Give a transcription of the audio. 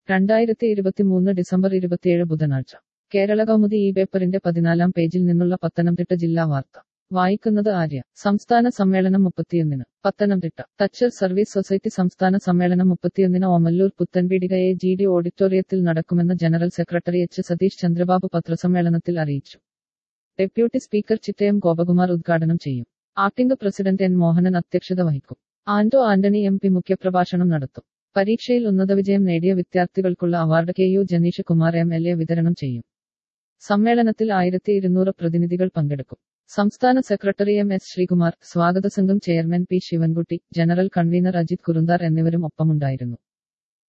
രണ്ടായിരത്തി ഇരുപത്തിമൂന്ന് ഡിസംബർ ഇരുപത്തിയേഴ് ബുധനാഴ്ച കേരള കൗമുദി ഈ പേപ്പറിന്റെ പതിനാലാം പേജിൽ നിന്നുള്ള പത്തനംതിട്ട ജില്ലാ വാർത്ത വായിക്കുന്നത് ആര്യ സംസ്ഥാന സമ്മേളനം മുപ്പത്തിയൊന്നിന് പത്തനംതിട്ട തച്ചർ സർവീസ് സൊസൈറ്റി സംസ്ഥാന സമ്മേളനം മുപ്പത്തിയൊന്നിന് Omallur Puthenpeedika A G D ഓഡിറ്റോറിയത്തിൽ നടക്കുമെന്ന് general secretary H Satheesh Chandrababu പത്രസമ്മേളനത്തിൽ അറിയിച്ചു ഡെപ്യൂട്ടി സ്പീക്കർ ചിറ്റയം ഗോപകുമാർ ഉദ്ഘാടനം ചെയ്യും ആക്ടിംഗ് പ്രസിഡന്റ് എൻ മോഹനൻ അധ്യക്ഷത വഹിക്കും ആന്റോ ആന്റണി എം പി മുഖ്യപ്രഭാഷണം നടത്തും പരീക്ഷയിൽ ഉന്നത വിജയം നേടിയ വിദ്യാർത്ഥികൾക്കുള്ള award K U Janeesh Kumar M L A വിതരണം ചെയ്യും സമ്മേളനത്തിൽ ആയിരത്തി ഇരുന്നൂറ് പ്രതിനിധികൾ പങ്കെടുക്കും സംസ്ഥാന സെക്രട്ടറി എം എസ് ശ്രീകുമാർ സ്വാഗത സംഘം chairman P Sivankutty general convener Ajith Kurunthar എന്നിവരും ഒപ്പമുണ്ടായിരുന്നു